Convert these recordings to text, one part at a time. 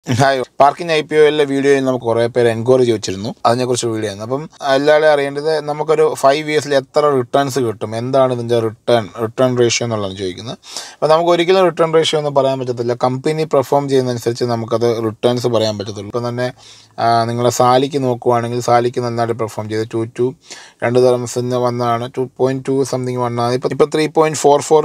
hi parking I P ഒയിലെ വീഡിയോയിൽ നമുക്ക് കുറേ പേര് എൻക്വയറി ചോദിച്ചിരുന്നു അതിനെക്കുറിച്ച് വീഡിയോ ആയിരുന്നു അപ്പം എല്ലാവരും അറിയേണ്ടത് നമുക്കൊരു ഫൈവ് ഇയേഴ്സിൽ എത്ര റിട്ടേൺസ് കിട്ടും എന്താണ് ഇതിൻ്റെ റിട്ടേൺ റിട്ടേൺ റേഷ്യോ എന്നുള്ളതാണ് ചോദിക്കുന്നത് അപ്പോൾ നമുക്ക് ഒരിക്കലും റിട്ടേൺ റേഷ്യോ ഒന്നും പറയാൻ പറ്റത്തില്ല കമ്പനി പെർഫോം ചെയ്യുന്നതനുസരിച്ച് നമുക്കത് റിട്ടേൺസ് പറയാൻ പറ്റത്തുള്ളൂ ഇപ്പം തന്നെ ആ, നിങ്ങളെ സാലിക്ക് നോക്കുവാണെങ്കിൽ സാലിക്ക് നന്നായിട്ട് പെർഫോം ചെയ്ത് ടു ടു രണ്ട് തരംസിന് വന്നതാണ് ടു പോയിൻറ്റ് ടു സംതിങ് വണ്ണാണ് ഇപ്പം ഇപ്പോൾ ത്രീ പോയിൻറ്റ് ഫോർ ഫോർ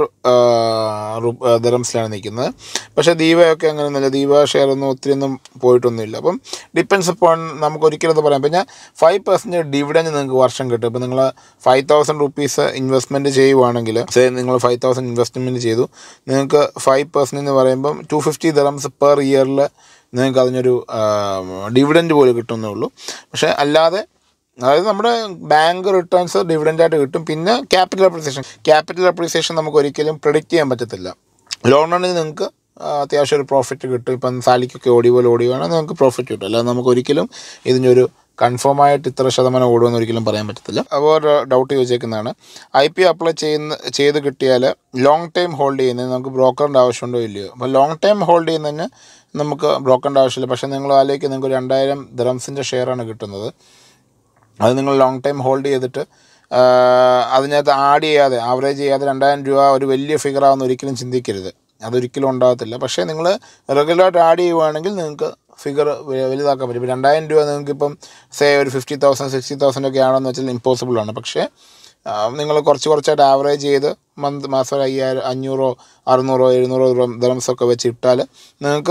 ദറംസിലാണ് നിൽക്കുന്നത് പക്ഷേ ദീപയൊക്കെ അങ്ങനെയൊന്നുമില്ല ദീപ ഷെയർ ഒന്നും ഒത്തിരി ഒന്നും പോയിട്ടൊന്നുമില്ല അപ്പം ഡിപ്പെൻസ് അപ്പോൾ നമുക്ക് ഒരിക്കലും അത് പറയാം പിന്നെ ഫൈവ് പെർസെൻറ്റ് ഡിവിഡൻഡ് നിങ്ങൾക്ക് വർഷം കിട്ടും ഇപ്പം നിങ്ങൾ ഫൈവ് തൗസൻഡ് റുപ്പീസ് ഇൻവെസ്റ്റ്മെൻറ്റ് ചെയ്യുവാണെങ്കിൽ സേ നിങ്ങൾ ഫൈവ് തൗസൻഡ് ഇൻവെസ്റ്റ്മെൻറ്റ് ചെയ്തു നിങ്ങൾക്ക് ഫൈവ് പെർസെൻറ്റ് എന്ന് പറയുമ്പം ടു ഫിഫ്റ്റി ദറംസ് പെർ ഇയറിൽ നിങ്ങൾക്ക് അതിനൊരു ഡിവിഡൻഡ് പോലെ കിട്ടുന്നേ ഉള്ളൂ പക്ഷേ അല്ലാതെ അതായത് നമ്മുടെ ബാങ്ക് റിട്ടേൺസ് ഡിവിഡൻ്റായിട്ട് കിട്ടും പിന്നെ ക്യാപിറ്റൽ അപ്രീസിയേഷൻ ക്യാപിറ്റൽ അപ്രീസിയേഷൻ നമുക്ക് ഒരിക്കലും പ്രിഡിക്റ്റ് ചെയ്യാൻ പറ്റത്തില്ല ലോങ് റണ്ണിൽ നിങ്ങൾക്ക് ആ, അത്യാവശ്യം ഒരു പ്രോഫിറ്റ് കിട്ടും ഇപ്പം സാലിക്കൊക്കെ ഓടി പോലെ ഓടിയുവാണെങ്കിൽ നിങ്ങൾക്ക് പ്രോഫിറ്റ് കിട്ടും അല്ലാതെ നമുക്ക് ഒരിക്കലും ഇതിൻ്റെ ഒരു കൺഫേം ആയിട്ട് ഇത്ര ശതമാനം ഓടുമെന്ന് ഒരിക്കലും പറയാൻ പറ്റത്തില്ല അപ്പോൾ ഒരു ഡൗട്ട് ചോദിച്ചേക്കുന്നതാണ് ഐ പി അപ്ലൈ ചെയ്യുന്ന ചെയ്ത് കിട്ടിയാൽ ലോങ് ടൈം ഹോൾഡ് ചെയ്യുന്നതിന് നമുക്ക് ബ്രോക്കറിൻ്റെ ആവശ്യമുണ്ടോ ഇല്ലയോ അപ്പോൾ ലോങ് ടൈം ഹോൾഡ് ചെയ്യുന്നതിന് നമുക്ക് ബ്രോക്കറിൻ്റെ ആവശ്യമില്ല പക്ഷേ നിങ്ങൾ അതിലേക്ക് നിങ്ങൾക്ക് ഒരു രണ്ടായിരം ദ്രംസിൻ്റെ ഷെയറാണ് കിട്ടുന്നത് അത് നിങ്ങൾ ലോങ് ടൈം ഹോൾഡ് ചെയ്തിട്ട് ആ, അതിനകത്ത് ആഡ് ചെയ്യാതെ ആവറേജ് ചെയ്യാതെ രണ്ടായിരം രൂപ ഒരു വലിയ ഫിഗർ ആവുന്ന ഒരിക്കലും ചിന്തിക്കരുത് അതൊരിക്കലും ഉണ്ടാകത്തില്ല പക്ഷേ നിങ്ങൾ റെഗുലറായിട്ട് ആഡ് ചെയ്യുവാണെങ്കിൽ നിങ്ങൾക്ക് ഫിഗർ വലുതാക്കാൻ പറ്റും ഇപ്പോൾ രണ്ടായിരം രൂപ നിങ്ങൾക്ക് ഇപ്പം സേ ഒരു ഫിഫ്റ്റി തൗസൻഡ് സിക്സ്റ്റി തൗസൻഡ് ഒക്കെ ആണെന്ന് വെച്ചാൽ ഇമ്പോസിബിൾ ആണ് പക്ഷേ നിങ്ങൾ കുറച്ച് കുറച്ചായിട്ട് ആവറേജ് ചെയ്ത് മന്ത് മാസം ഒരു അയ്യായിരം അഞ്ഞൂറോ അറുന്നൂറോ എഴുന്നൂറോ ദറംസ് ഒക്കെ വെച്ച് ഇട്ടാൽ നിങ്ങൾക്ക്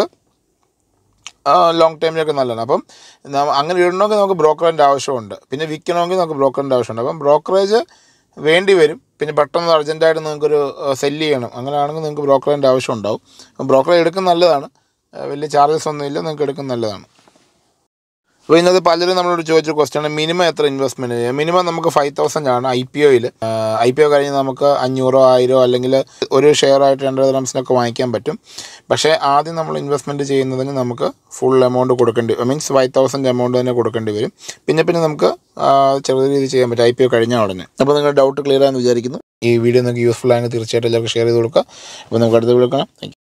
ലോങ് ടൈമിലൊക്കെ നല്ലതാണ് അപ്പം ന- അങ്ങനെ ഇടണമെങ്കിൽ നമുക്ക് ബ്രോക്കറിൻ്റെ ആവശ്യമുണ്ട് പിന്നെ വിൽക്കണമെങ്കിൽ നമുക്ക് ബ്രോക്കറിൻ്റെ ആവശ്യമുണ്ട് അപ്പം ബ്രോക്കറേജ് വേണ്ടി വരും പിന്നെ പെട്ടെന്ന് അർജൻറ്റായിട്ട് നിങ്ങൾക്കൊരു സെല്ല് ചെയ്യണം അങ്ങനെയാണെങ്കിൽ നിങ്ങൾക്ക് ബ്രോക്കറിൻ്റെ ആവശ്യം ഉണ്ടാവും അപ്പം ബ്രോക്കറേജ് എടുക്കുന്നത് നല്ലതാണ് ആ, വലിയ ചാർജസ് ഒന്നുമില്ല നിങ്ങൾക്ക് എടുക്കുന്നത് നല്ലതാണ് അപ്പോൾ ഇന്നത്തെ പലരും നമ്മളോട് ചോദിച്ച ക്വസ്റ്റ്യൻ മിനിമം എത്ര ഇൻവെസ്റ്റ്മെൻറ്റ് ചെയ്യാം മിനിമം നമുക്ക് ഫൈവ് തൗസൻഡ് ആണ് ഐ പി ഒയിൽ ഐ പി ഒ കഴിഞ്ഞ് നമുക്ക് അഞ്ഞൂറോ ആയിരോ അല്ലെങ്കിൽ ഒരു ഷെയർ ആയിട്ട് രണ്ട് റംസിനൊക്കെ വാങ്ങിക്കാൻ പറ്റും പക്ഷേ ആദ്യം നമ്മൾ ഇൻവെസ്റ്റ്മെൻറ്റ് ചെയ്യുന്നതിന് നമുക്ക് ഫുൾ എമൗണ്ട് കൊടുക്കേണ്ടി മീൻസ് ഫൈവ് തൗസൻഡ് എമൗണ്ട് തന്നെ കൊടുക്കേണ്ടി വരും പിന്നെ പിന്നെ നമുക്ക് ആ, ചെറിയ രീതിയിൽ ചെയ്യാൻ പറ്റും ഐ പി ഒ കഴിഞ്ഞ ഉടനെ അപ്പോൾ നിങ്ങളുടെ ഡൗട്ട് ക്ലിയർ ആണെന്ന് വിചാരിക്കുന്നു ഈ വീഡിയോ നിങ്ങൾക്ക് യൂസ്ഫുൾ ആയെങ്കിൽ തീർച്ചയായിട്ടും എല്ലാവർക്കും ഷെയർ ചെയ്ത് കൊടുക്കുക അപ്പോൾ നമുക്ക് അടുത്ത് വിളിക്കണം താങ്ക്